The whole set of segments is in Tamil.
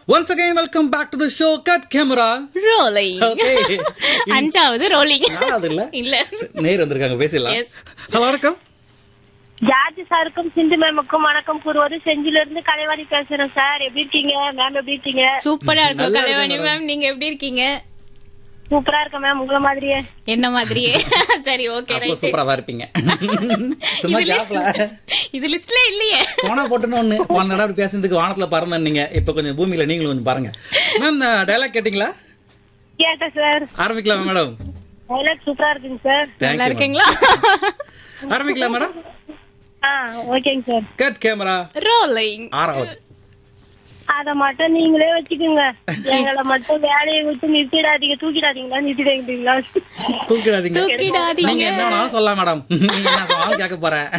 Once again, welcome back to the show. Cut camera. Rolling Okay. அஞ்சாவது ரோலிங் நாலாவது இல்ல இல்ல நேர் வந்திருக்காங்க பேசலாம் Yes. ஹலோ வணக்கம் ஜார்ஜ் சாருக்கும் சிந்து மேமுக்கும் வணக்கம் கூறுவது செஞ்சில இருந்து கலைவாணி பேசுறேன் சார் எப்படி இருக்கீங்க மேம் எப்படி இருக்கீங்க சூப்பரா இருக்கும் நல்லா கலைவாணி இருக்கு மேம் நீங்க எப்படி இருக்கீங்க சூப்பரா இருக்க மேம் உங்களை மாதிரியே என்ன மாதிரியே சரி ஓகே அப்போ ரைட் சூப்பராவா இருப்பீங்க சும்மா கேப்ல இது லிஸ்ட்ல இல்லையே போனா போட்டுன்னு ஒண்ணு போன தடவை அப்படி பேசுறதுக்கு வானத்துல பறந்தீங்க இப்ப கொஞ்சம் பூமியில நீங்களும் கொஞ்சம் பாருங்க மேம் டயலாக் கேட்டீங்களா கேட்டேன் சார் ஆரம்பிக்கலாம் மேடம் டைலாக் சூப்பரா இருக்குங்க சார் நல்லா தேங்க்யூ இருக்கீங்களா ஆரம்பிக்கலாம் மேடம் ஆ ஓகேங்க சார் கட் கேமரா ரோலிங் ஆறாவது அத மட்டும் நீங்களே வச்சுக்கோங்க எங்களை மட்டும் வேலையை விட்டு நிறுத்திடாதீங்க தூக்கிடாதீங்களா நிறுத்திடாதீங்களா தூக்கிடாதீங்க தூக்கிடாதீங்க. நீங்க என்ன வேணாலும் சொல்லலாம் மேடம் நீங்க என்ன சொன்னாலும் கேட்க போறேன்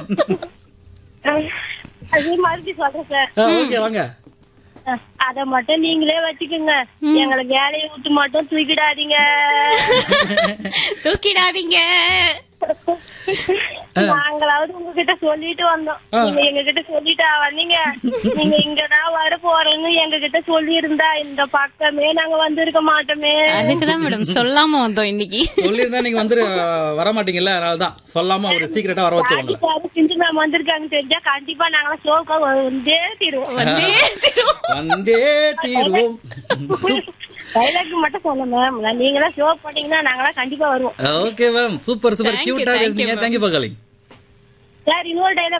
அதே மாதிரி சொல்றேன் சார் ஓகே வாங்க அத மட்டும் நீங்களே வச்சுக்கோங்க எங்களை வேலையை விட்டு மட்டும் தூக்கிடாதீங்க தூக்கிடாதீங்க நாங்களாவது உங்ககிட்ட சொல்லிட்டு வந்தோம் நீங்க எங்க கிட்ட சொல்லிட்டா வந்தீங்க நீங்க இங்கதான் வர போறேன்னு எங்க கிட்ட சொல்லி இருந்தா இந்த பக்கமே நாங்க வந்திருக்க மாட்டோமே அதுக்குதான் மேடம் சொல்லாம வந்தோம் இன்னைக்கு சொல்லியிருந்தா நீங்க வந்து வர மாட்டீங்கல்ல அதனாலதான் சொல்லாம ஒரு சீக்கிரட்டா வர வச்சுவாங்களே யாரும் சிந்து மேம் வந்திருக்காங்க தெரிஞ்சா கண்டிப்பா நாங்களாம் ஷோக்கா வந்தே தீருவோம் வந்தே தீரும். வந்தே தீர்வோம் டைலாக் மட்டும் சொல்ல மேம் நீங்களாம் ஷோ போட்டீங்கன்னா நாங்களாம் கண்டிப்பா வருவோம் okay ma'am super super Thank you, கியூட்டா thank you, பேசுனீங்க ma'am. தேங்க்யூ பகாலிங் சார் இன்னொரு டைலாக்